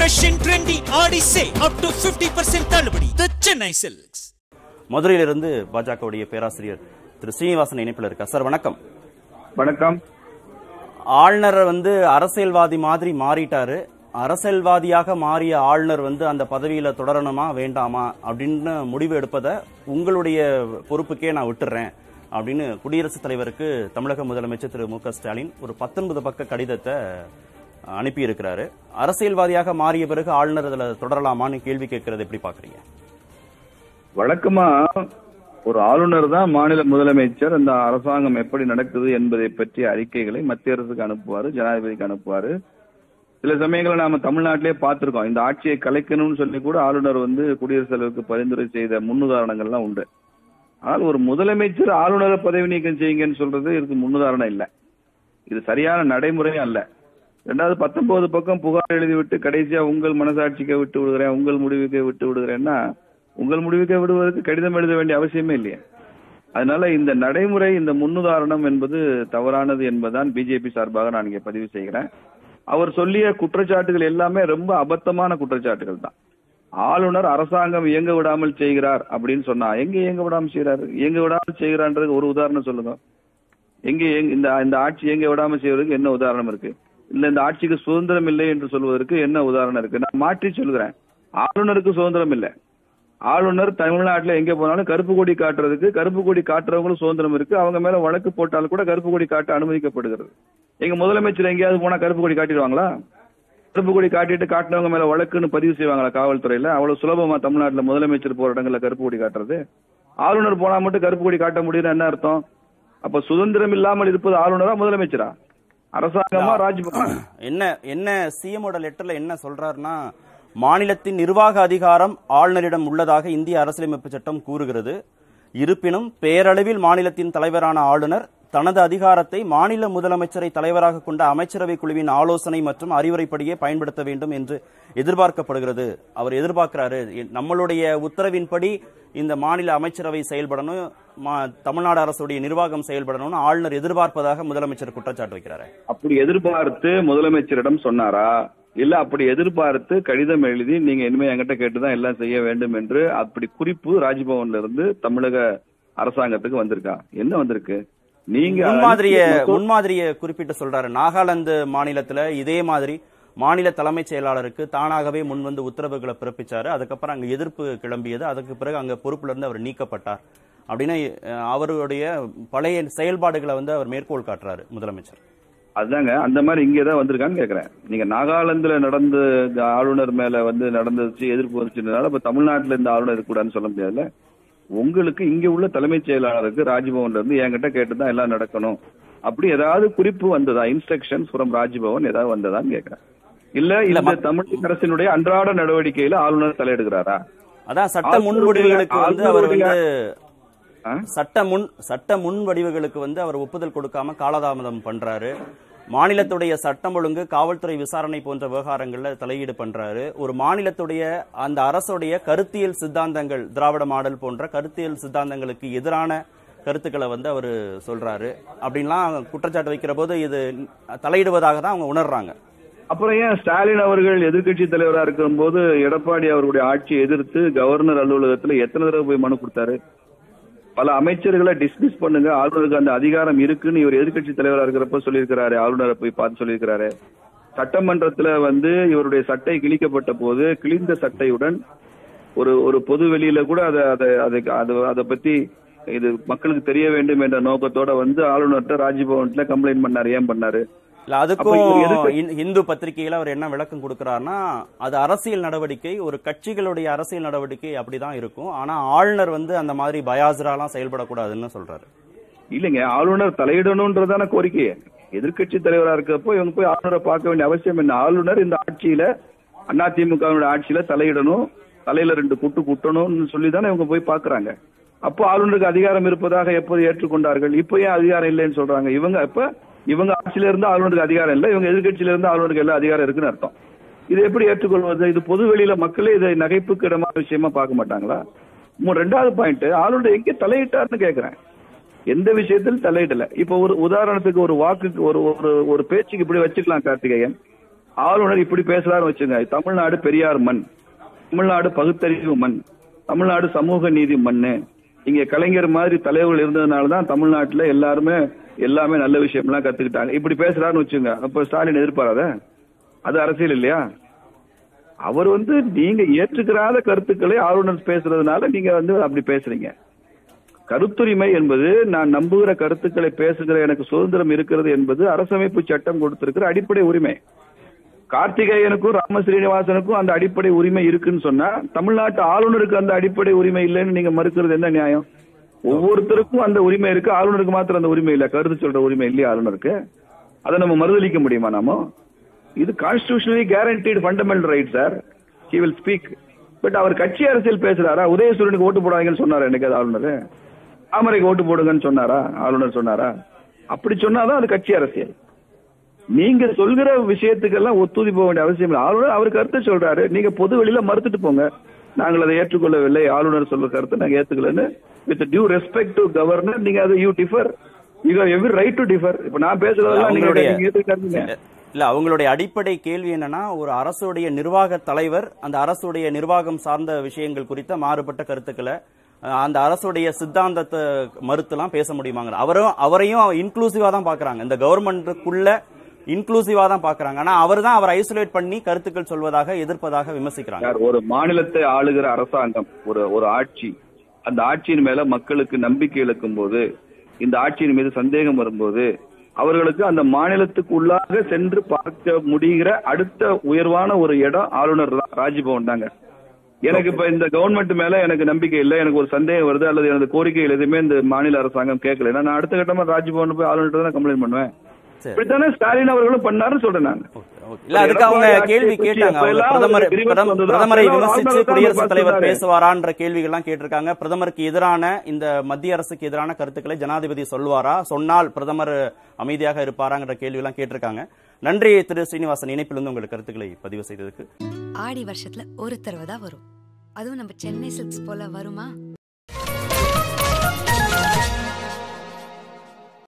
fresh and trendy ஆடி சே up to 50% தள்ளுபடி the chennai silks மதுரையிலிருந்து பாஜகவுடைய பேராசிரியர் திரு ஸ்ரீனிவாசன் இணைப்பில் இருக்கார் சார் வணக்கம் வணக்கம் ஆளுநர் வந்து அரசியல்வாதி மாதிரி மாறிட்டாரு அரசியல்வாதியாக மாறிய ஆளுநர் வந்து அந்த பதவியில தொடரணுமா வேண்டாமா அப்படின்னு முடிவு எடுப்பதை உங்களுடைய பொறுப்புக்கே நான் விட்டுறேன் அப்படின்னு குடியரசுத் தலைவருக்கு தமிழக முதலமைச்சர் திரு மு க ஸ்டாலின் ஒரு பத்தொன்பது பக்க கடிதத்தை அனுப்பியிருக்கிறாரு அரசியல்வாதியாக மாறிய பிறகு ஆளுநர் அதுல தொடரலாமான்னு கேள்வி கேட்கறது எப்படி பாக்குறீங்க வழக்கமா ஒரு ஆளுநர் தான் மாநில முதலமைச்சர் அந்த அரசாங்கம் எப்படி நடக்குது என்பதை பற்றிய அறிக்கைகளை மத்திய அரசுக்கு அனுப்புவாரு ஜனாதிபதிக்கு அனுப்புவாரு சில சமயங்களில் நாம தமிழ்நாட்டிலே பார்த்திருக்கோம் இந்த ஆட்சியை கலைக்கணும்னு சொல்லி கூட ஆளுநர் வந்து குடியரசுத் தலைவருக்கு பரிந்துரை செய்த முன்னுதாரணங்கள்லாம் உண்டு ஆனால் ஒரு முதலமைச்சர் ஆளுநரை பதவி நீக்கம் செய்யுங்கன்னு சொல்றது இதுக்கு முன்னுதாரணம் இல்லை இது சரியான நடைமுறையும் அல்ல ரெண்டாவது பத்தொன்பது பக்கம் புகார் எழுதிவிட்டு கடைசியா உங்கள் மனசாட்சிக்கு விட்டு விடுகிறேன் உங்கள் முடிவுக்கு விட்டு விடுகிறேன்னா உங்கள் முடிவுக்கு விடுவதற்கு கடிதம் எழுத வேண்டிய அவசியமே இல்லையே அதனால இந்த நடைமுறை இந்த முன்னுதாரணம் என்பது தவறானது என்பதுதான் பிஜேபி சார்பாக நான் இங்கே பதிவு செய்கிறேன் அவர் சொல்லிய குற்றச்சாட்டுகள் எல்லாமே ரொம்ப அபத்தமான குற்றச்சாட்டுகள் தான் ஆளுநர் அரசாங்கம் இயங்க விடாமல் செய்கிறார் அப்படின்னு சொன்னா எங்க இயங்க விடாமல் செய்கிறாரு இயங்க விடாமல் செய்கிறான்றது ஒரு உதாரணம் சொல்லுங்க எங்க எங்க- இந்த இந்த ஆட்சி எங்க விடாம செய்வதற்கு என்ன உதாரணம் இருக்கு இல்ல இந்த ஆட்சிக்கு சுதந்திரம் இல்லை என்று சொல்வதற்கு என்ன உதாரணம் இருக்கு நான் மாற்றி சொல்கிறேன் ஆளுநருக்கு சுதந்திரம் இல்லை ஆளுநர் தமிழ்நாட்டுல எங்க போனாலும் கருப்பு கொடி காட்டுறதுக்கு கருப்பு கொடி காட்டுறவங்களும் சுதந்திரம் இருக்கு அவங்க மேல வழக்கு போட்டாலும் கூட கருப்பு கொடி காட்ட அனுமதிக்கப்படுகிறது எங்க முதலமைச்சர் எங்கேயாவது போனா கருப்பு கொடி காட்டிடுவாங்களா கருப்பு கொடி காட்டிட்டு காட்டினவங்க மேல வழக்குன்னு பதிவு செய்வாங்களா காவல்துறையில அவ்வளவு சுலபமா தமிழ்நாட்டுல முதலமைச்சர் போற இடங்கள்ல கருப்பு கொடி காட்டுறது ஆளுநர் போனா மட்டும் கருப்பு கொடி காட்ட முடியும்னு என்ன அர்த்தம் அப்ப சுதந்திரம் இல்லாமல் இருப்பது ஆளுநரா முதலமைச்சரா அரசாங்கமா ராஜ்பவனா என்ன என்ன சிஎமோட லெட்டர்ல என்ன சொல்றாருன்னா மாநிலத்தின் நிர்வாக அதிகாரம் ஆளுநரிடம் உள்ளதாக இந்திய அரசியலமைப்பு சட்டம் கூறுகிறது இருப்பினும் பேரளவில் மாநிலத்தின் தலைவரான ஆளுநர் தனது அதிகாரத்தை மாநில முதலமைச்சரை தலைவராக கொண்ட அமைச்சரவை குழுவின் ஆலோசனை மற்றும் அறிவுரைப்படியே பயன்படுத்த வேண்டும் என்று எதிர்பார்க்கப்படுகிறது அவர் எதிர்பார்க்கிறாரு எ- நம்மளுடைய உத்தரவின்படி இந்த மாநில அமைச்சரவை செயல்படணும் மா- தமிழ்நாடு அரசுடைய நிர்வாகம் செயல்படணும்னு ஆளுநர் எதிர்பார்ப்பதாக முதலமைச்சர் குற்றச்சாட்டு வைக்கிறாரு அப்படி எதிர்பார்த்து முதலமைச்சரிடம் சொன்னாரா இல்ல அப்படி எதிர்பார்த்து கடிதம் எழுதி நீங்க இனிமே என்கிட்ட கேட்டுதான் எல்லாம் செய்ய வேண்டும் என்று அப்படி குறிப்பு ராஜ்பவன்ல இருந்து தமிழக அரசாங்கத்துக்கு வந்திருக்கா என்ன வந்திருக்கு நீங்க முன்மாதிரிய மக்கள்- முன்மாதிரிய குறிப்பிட்டு சொல்றாரு நாகாலாந்து மாநிலத்துல இதே மாதிரி மாநில தலைமைச் செயலாளருக்கு தானாகவே முன்வந்து உத்தரவுகளை பிறப்பிச்சாரு அதுக்கப்புறம் அங்க எதிர்ப்பு கிளம்பியது அதுக்கு பிறகு அங்க பொறுப்புல இருந்து அவர் நீக்கப்பட்டார் அப்படின்னு அஹ், அவருடைய பழைய செயல்பாடுகளை வந்து அவர் மேற்கோள் காட்டுறாரு முதலமைச்சர் அதாங்க அந்த மாதிரி இங்கே தான் வந்திருக்கான்னு கேக்குறேன் நீங்க நாகாலாந்துல நடந்த இந்த ஆளுநர் மேல வந்து நடந்துச்சு எதிர்ப்பு வந்துச்சுனால இப்ப தமிழ்நாட்டுல இந்த ஆளுநர் இருக்கக்கூடாதுன்னு சொல்ல முடியாதுல்ல உங்களுக்கு இங்க உள்ள தலைமைச் செயலாளருக்கு ராஜ்பவன்ல இருந்து என்கிட்ட கேட்டுதான் எல்லாம் நடக்கணும் அப்படி ஏதாவது குறிப்பு வந்ததா இன்ஸ்ட்ரக்ஷன்ஸ் ஃப்ரம் ராஜ்பவன் ஏதாவது வந்ததான்னு கேக்குறேன் இல்ல இந்த தமிழக அரசினுடைய அன்றாட நடவடிக்கையில ஆளுநர் தலையிடுகிறாரா அதான் சட்ட ஆளுநருடைய- முன்வடிவுகளுக்கு வந்து அவர் வந்து ஆ? சட்ட முன் சட்ட முன்வடிவுகளுக்கு வந்து அவர் ஒப்புதல் கொடுக்காம காலதாமதம் பண்றாரு மாநிலத்துடைய சட்டம் ஒழுங்கு காவல்துறை விசாரணை போன்ற விவகாரங்கள்ல தலையீடு பண்றாரு ஒரு மாநிலத்துடைய அந்த அரசுடைய கருத்தியல் சித்தாந்தங்கள் திராவிட மாடல் போன்ற கருத்தியல் சித்தாந்தங்களுக்கு எதிரான கருத்துக்களை வந்து அவர் சொல்றாரு அப்படின்லாம் குற்றச்சாட்டு வைக்கிற போது இது தலையிடுவதாக தான் அவங்க உணர்றாங்க அப்புறம் ஏன் ஸ்டாலின் அவர்கள் எதிர்க்கட்சி தலைவரா இருக்கும்போது எடப்பாடி அவர்களுடைய ஆட்சியை எதிர்த்து கவர்னர் அலுவலகத்துல எத்தனை தடவை போய் மனு கொடுத்தாரு பல அமைச்சர்களை டிஸ்மிஸ் பண்ணுங்க ஆளுநருக்கு அந்த அதிகாரம் இருக்குன்னு இவர் எதிர்க்கட்சி தலைவரா இருக்கிறப்ப சொல்லியிருக்கிறாரு ஆளுநரை போய் பார்த்து சொல்லியிருக்கிறாரு சட்டமன்றத்துல வந்து இவருடைய சட்டை கிழிக்கப்பட்ட போது கிழிந்த சட்டையுடன் ஒரு ஒரு பொது வெளியில கூட அதை அதை அதை அதை அதை பத்தி இது மக்களுக்கு தெரிய வேண்டும் என்ற நோக்கத்தோட வந்து ஆளுநர்கிட்ட ராஜ்பவன்ல கம்ப்ளைண்ட் பண்ணாரு ஏன் பண்ணாரு இல்ல அப்ப அதுக்கும் இவர் எதுக்கு- இந்- இந்து பத்திரிகையில அவர் என்ன விளக்கம் கொடுக்கிறாருன்னா அது அரசியல் நடவடிக்கை ஒரு கட்சிகளுடைய அரசியல் நடவடிக்கை அப்படிதான் இருக்கும் ஆனா ஆளுநர் வந்து அந்த மாதிரி பயாசராலாம் செயல்படக்கூடாதுன்னு சொல்றாரு இல்லைங்க ஆளுநர் தலையிடணும்ன்றதான கோரிக்கை எதிர்க்கட்சி தலைவரா இருக்கப்போ இவங்க போய் ஆளுநரை பார்க்க வேண்டிய அவசியம் என்ன ஆளுநர் இந்த ஆட்சியில அதிமுக ஆட்சியில தலையிடணும் தலையில ரெண்டு குட்டு குட்டணும்னு சொல்லி தானே இவங்க போய் பாக்குறாங்க அப்போ ஆளுநருக்கு அதிகாரம் இருப்பதாக எப்போது ஏற்றுக்கொண்டார்கள் இப்போ ஏன் அதிகாரம் இல்லைன்னு சொல்றாங்க இவங்க இப்ப இவங்க ஆட்சியில இருந்து ஆளுநருக்கு அதிகாரம் இல்லை இவங்க எதிர்க்கட்சியில இருந்து ஆளுநருக்கு எல்லா அதிகாரம் இருக்குன்னு அர்த்தம் இது எப்படி ஏற்றுக்கொள்வது இது பொது வெளியில மக்களே இதை நகைப்புக்கு இடமான விஷயமா பார்க்க மாட்டாங்களா மூ- ரெண்டாவது பாயிண்ட் ஆளுநர் எங்க தலையிட்டார்னு கேக்குறேன் எந்த விஷயத்தில் தலையிடல இப்ப ஒரு உதாரணத்துக்கு ஒரு வாக்குக்கு ஒரு ஒரு ஒரு பேச்சுக்கு இப்படி வச்சுக்கலாம் கார்த்திகேயன் ஆளுநர் இப்படி பேசுறாருன்னு வச்சுங்க தமிழ்நாடு பெரியார் மண் தமிழ்நாடு பகுத்தறிவு மண் தமிழ்நாடு சமூக நீதி மண்ணு இங்க கலைஞர் மாதிரி தலைவர்கள் இருந்ததுனால தான் தமிழ்நாட்டுல எல்லாருமே எல்லாமே நல்ல விஷயம்லாம் கத்துக்கிட்டாங்க இப்படி பேசுறாருன்னு வச்சுங்க அப்ப ஸ்டாலின் எதிர்பாராத அது அரசியல் இல்லையா அவர் வந்து நீங்க ஏற்றுக்கிறாத கருத்துக்களை ஆளுநர் பேசுறதுனால நீங்க வந்து அப்படி பேசுறீங்க கருத்துரிமை என்பது நான் நம்புகிற கருத்துக்களை பேசுகிற எனக்கு சுதந்திரம் இருக்கிறது என்பது அரசமைப்பு சட்டம் கொடுத்திருக்கிற அடிப்படை உரிமை கார்த்திகேயனுக்கும் ராம ஸ்ரீனிவாசனுக்கும் அந்த அடிப்படை உரிமை இருக்குன்னு சொன்னா தமிழ்நாட்டு ஆளுநருக்கு அந்த அடிப்படை உரிமை இல்லைன்னு நீங்க மறுக்கிறது என்ன நியாயம் ஒவ்வொருத்தருக்கும் அந்த உரிமை இருக்கு ஆளுநருக்கு மாத்திரம் அந்த உரிமை இல்ல கருத்து சொல்ற உரிமை இல்லையா ஆளுநருக்கு அதை நம்ம மறுதளிக்க முடியுமா நாம இது constitutionally guaranteed fundamental right sir he will speak but அவர் கட்சி அரசியல் பேசுறாரா உதயசூரனுக்கு ஓட்டு போடாதீங்கன்னு சொன்னாரா எனக்கு அது ஆளுநர் தாமரைக்கு ஓட்டு போடுங்கன்னு சொன்னாரா ஆளுநர் சொன்னாரா அப்படி சொன்னாதான் அது கட்சி அரசியல் நீங்க சொல்கிற விஷயத்துக்கெல்லாம் ஒத்துதி போக வேண்டிய அவசியம் இல்லை ஆளுநர் அவர் கருத்தை சொல்றாரு நீங்க பொது வெளியில மறுத்துட்டு போங்க நாங்கள் அதை ஏற்றுக்கொள்ளவில்லை ஆளுநர் சொல்ற கருத்தை நாங்க ஏத்துக்கலன்னு with due respect to governor நீங்க அதை you differ you have every right to differ இப்ப நான் பேசுறதெல்லாம் நீங்க அவங்களுடைய நீங்க ஏத்துக்காதீங்க இல்ல அவங்களுடைய அடிப்படை கேள்வி என்னன்னா ஒரு அரசுடைய நிர்வாக தலைவர் அந்த அரசுடைய நிர்வாகம் சார்ந்த விஷயங்கள் குறித்த மாறுபட்ட கருத்துக்களை அஹ், அந்த அரசுடைய சித்தாந்தத்தை மறுத்துலாம் பேச முடியுமாங்க அவரும் அவரையும் இன்க்ளூசிவா தான் பாக்குறாங்க இந்த கவர்மெண்ட்டுக்குள்ள இன்க்ளூசிவா தான் பாக்குறாங்க ஆனா அவர் தான் அவர் ஐசோலேட் பண்ணி கருத்துக்கள் சொல்வதாக எதிர்ப்பதாக விமர்சிக்கிறாங்க சார் ஒரு மாநிலத்தை ஆளுகிற அரசாங்கம் ஒரு ஒரு ஆட்சி அந்த ஆட்சியின் மேல மக்களுக்கு நம்பிக்கை இழக்கும் போது இந்த ஆட்சியின் மீது சந்தேகம் வரும்போது அவர்களுக்கு அந்த மாநிலத்துக்கு உள்ளாக சென்று பார்க்க முடிகிற அடுத்த உயர்வான ஒரு இடம் ஆளுநர் தான் ராஜ்பவன் தாங்க எனக்கு இப்ப இந்த கவர்மெண்ட் மேல எனக்கு நம்பிக்கை இல்லை எனக்கு ஒரு சந்தேகம் வருது அல்லது எனது கோரிக்கைகள் எதுவுமே இந்த மாநில அரசாங்கம் கேட்கல நான் அடுத்த கட்டமா ராஜ்பவன் போய் ஆளுநர் தான் கம்ப்ளைண்ட் பண்ணுவேன் சரி. இப்படித்தானே ஸ்டாலின் அவர்களும் பண்ணாருன்னு சொல்றேன் நான் இல்ல அதுக்கு அவங்க கேள்வி கேட்டாங்க அவங்க பிரதமர் பிரதம- பிரதமரை விமர்சிச்சு குடியரசுத் தலைவர் பேசுவாரான்ற கேள்விகள்லாம் கேட்டிருக்காங்க பிரதமருக்கு எதிரான இந்த மத்திய அரசுக்கு எதிரான கருத்துக்களை ஜனாதிபதி சொல்வாரா சொன்னால் பிரதமர் அமைதியாக இருப்பாராங்கிற கேள்வி எல்லாம் கேட்டிருக்காங்க நன்றி திரு ஸ்ரீனிவாசன் இணைப்பிலிருந்து உங்கள் கருத்துக்களை பதிவு செய்ததுக்கு ஆடி வருஷத்துல ஒரு தடவை தான் வரும் அதுவும் நம்ம சென்னை சில்க்ஸ் போல வருமா